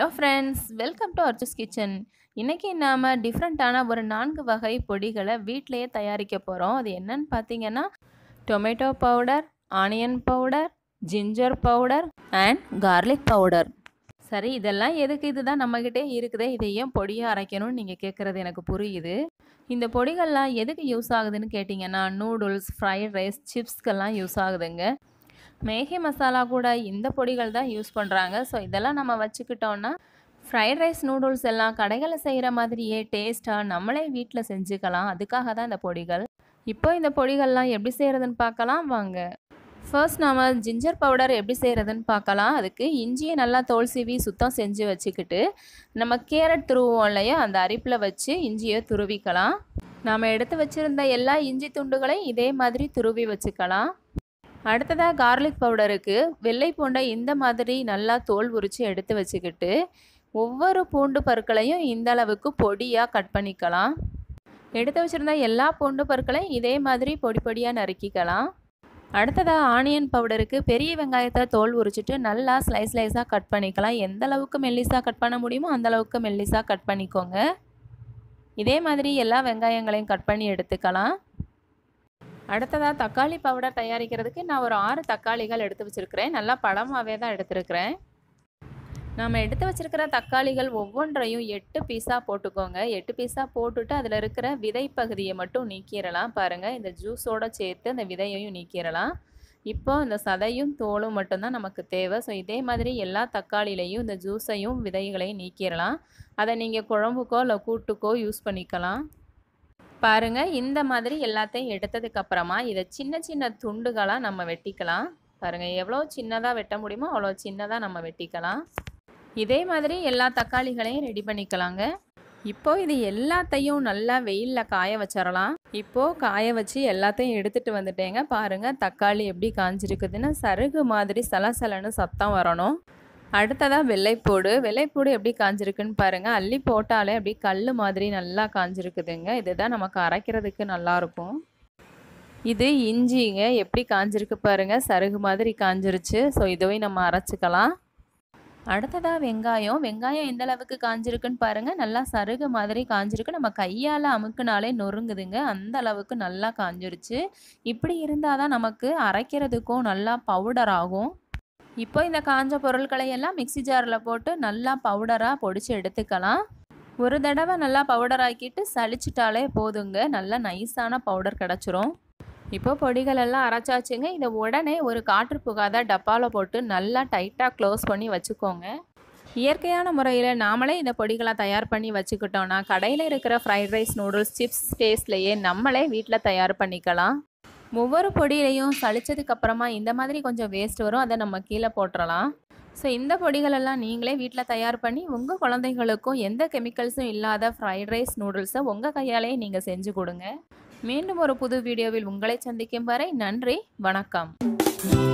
hello friends welcome to Arju's kitchen இன்றைக்கி நாம் டிஃப்ரெண்ட்டான ஒரு நான்கு வகை பொடிகளை வீட்டிலையே தயாரிக்க போகிறோம் அது என்னன்னு பார்த்தீங்கன்னா tomato powder onion powder ginger powder and garlic powder சரி இதெல்லாம் எதுக்கு இதுதான் நம்மக்கிட்டே இருக்குதே இதை ஏன் பொடியாக அரைக்கணும்னு நீங்கள் கேட்குறது எனக்கு புரியுது இந்த பொடிகள்லாம் எதுக்கு யூஸ் ஆகுதுன்னு கேட்டிங்கன்னா நூடுல்ஸ் ஃப்ரைட் ரைஸ் சிப்ஸ்க்கெல்லாம் யூஸ் ஆகுதுங்க மேகி மசாலா கூட இந்த பொடிகள் தான் யூஸ் பண்ணுறாங்க ஸோ இதெல்லாம் நம்ம வச்சுக்கிட்டோன்னா ஃப்ரைட் ரைஸ் நூடுல்ஸ் எல்லாம் கடைகளில் செய்கிற மாதிரியே டேஸ்ட்டாக நம்மளே வீட்டில் செஞ்சுக்கலாம் அதுக்காக தான் இந்த பொடிகள் இப்போ இந்த பொடிகள்லாம் எப்படி செய்கிறதுன்னு பார்க்கலாம் வாங்க ஃபர்ஸ்ட் நாம் ஜிஞ்சர் பவுடர் எப்படி செய்கிறதுன்னு பார்க்கலாம் அதுக்கு இஞ்சியை நல்லா தோல் சீவி சுத்தம் செஞ்சு வச்சுக்கிட்டு நம்ம கேரட் துருவோம் இல்லையா அந்த அரிப்பில் வச்சு இஞ்சியை துருவிக்கலாம் நாம் எடுத்து வச்சுருந்த எல்லா இஞ்சி துண்டுகளையும் இதே மாதிரி துருவி வச்சுக்கலாம் அடுத்ததாக கார்லிக் பவுடருக்கு வெள்ளை பூண்டை இந்த மாதிரி நல்லா தோல் உரித்து எடுத்து வச்சுக்கிட்டு ஒவ்வொரு பூண்டு பற்களையும் இந்த அளவுக்கு பொடியாக கட் பண்ணிக்கலாம் எடுத்து வச்சுருந்த எல்லா பூண்டு பற்களையும் இதே மாதிரி பொடி பொடியாக நறுக்கிக்கலாம் அடுத்ததாக ஆனியன் பவுடருக்கு பெரிய வெங்காயத்தை தோல் உரிச்சிட்டு நல்லா ஸ்லைஸ் ஸ்லைஸாக கட் பண்ணிக்கலாம் எந்த அளவுக்கு மெல்லிஸாக கட் பண்ண முடியுமோ அந்த அளவுக்கு மெல்லிஸாக கட் பண்ணிக்கோங்க இதே மாதிரி எல்லா வெங்காயங்களையும் கட் பண்ணி எடுத்துக்கலாம் அடுத்ததாக தக்காளி பவுடர் தயாரிக்கிறதுக்கு நான் ஒரு ஆறு தக்காளிகள் எடுத்து வச்சுருக்கிறேன் நல்லா பழமாகவே தான் எடுத்துருக்கிறேன் நாம் எடுத்து வச்சுருக்கிற தக்காளிகள் ஒவ்வொன்றையும் எட்டு பீஸாக போட்டுக்கோங்க எட்டு பீஸாக போட்டுட்டு அதில் இருக்கிற விதை பகுதியை மட்டும் நீக்கிடலாம் பாருங்கள் இந்த ஜூஸோடு சேர்த்து அந்த விதையையும் நீக்கிடலாம் இப்போ இந்த சதையும் தோலும் மட்டும்தான் நமக்கு தேவை ஸோ இதே மாதிரி எல்லா தக்காளிலையும் இந்த ஜூஸையும் விதைகளையும் நீக்கிடலாம் அதை நீங்கள் குழம்புக்கோ இல்லை கூட்டுக்கோ யூஸ் பண்ணிக்கலாம் பாருங்கள் இந்த மாதிரி எல்லாத்தையும் எடுத்ததுக்கப்புறமா இதை சின்ன சின்ன துண்டுகளாக நம்ம வெட்டிக்கலாம் பாருங்கள் எவ்வளோ சின்னதாக வெட்ட முடியுமோ அவ்வளோ சின்னதாக நம்ம வெட்டிக்கலாம் இதே மாதிரி எல்லா தக்காளிகளையும் ரெடி பண்ணிக்கலாங்க இப்போது இது எல்லாத்தையும் நல்லா வெயிலில் காய வச்சிடலாம் இப்போது காய வச்சு எல்லாத்தையும் எடுத்துகிட்டு வந்துட்டேங்க பாருங்கள் தக்காளி எப்படி காஞ்சிருக்குதுன்னு சருகு மாதிரி சலசலன்னு சத்தம் வரணும் அடுத்ததாக வெள்ளைப்பூடு வெள்ளைப்பூடு எப்படி காஞ்சிருக்குன்னு பாருங்கள் அள்ளி போட்டாலே அப்படி கல் மாதிரி நல்லா காஞ்சிருக்குதுங்க இதுதான் நமக்கு அரைக்கிறதுக்கு நல்லாயிருக்கும் இது இஞ்சிங்க எப்படி காஞ்சிருக்கு பாருங்கள் சருகு மாதிரி காஞ்சிருச்சு ஸோ இதுவையும் நம்ம அரைச்சிக்கலாம் அடுத்ததாக வெங்காயம் வெங்காயம் எந்த அளவுக்கு காஞ்சிருக்குன்னு பாருங்கள் நல்லா சருகு மாதிரி காஞ்சிருக்கு நம்ம கையால் அமுக்குனாலே நொறுங்குதுங்க அந்த அளவுக்கு நல்லா காஞ்சிருச்சு இப்படி இருந்தால் தான் நமக்கு அரைக்கிறதுக்கும் நல்லா பவுடர் ஆகும் இப்போ இந்த காஞ்ச பொருட்களை எல்லாம் மிக்சி ஜாரில் போட்டு நல்லா பவுடராக பொடிச்சு எடுத்துக்கலாம் ஒரு தடவை நல்லா பவுடர் ஆக்கிட்டு சளிச்சிட்டாலே போதுங்க நல்லா நைஸான பவுடர் கிடச்சிரும் இப்போ பொடிகள் எல்லாம் அரைச்சாச்சுங்க இதை உடனே ஒரு காற்று புகாத டப்பாவில் போட்டு நல்லா டைட்டாக க்ளோஸ் பண்ணி வச்சுக்கோங்க இயற்கையான முறையில் நாமளே இந்த பொடிகளை தயார் பண்ணி வச்சுக்கிட்டோன்னா கடையில் இருக்கிற ஃப்ரைட் ரைஸ் நூடுல்ஸ் சிப்ஸ் டேஸ்ட்லேயே நம்மளே வீட்டில் தயார் பண்ணிக்கலாம் ஒவ்வொரு பொடியிலையும் சளிச்சதுக்கப்புறமா இந்த மாதிரி கொஞ்சம் வேஸ்ட் வரும் அதை நம்ம கீழே போட்டுடலாம் ஸோ இந்த பொடிகளெல்லாம் நீங்களே வீட்டில் தயார் பண்ணி உங்கள் குழந்தைகளுக்கும் எந்த கெமிக்கல்ஸும் இல்லாத ஃப்ரைட் ரைஸ் நூடுல்ஸை உங்கள் கையாலேயே நீங்கள் செஞ்சு கொடுங்க மீண்டும் ஒரு புது வீடியோவில் உங்களை சந்திக்கும் வரை நன்றி வணக்கம்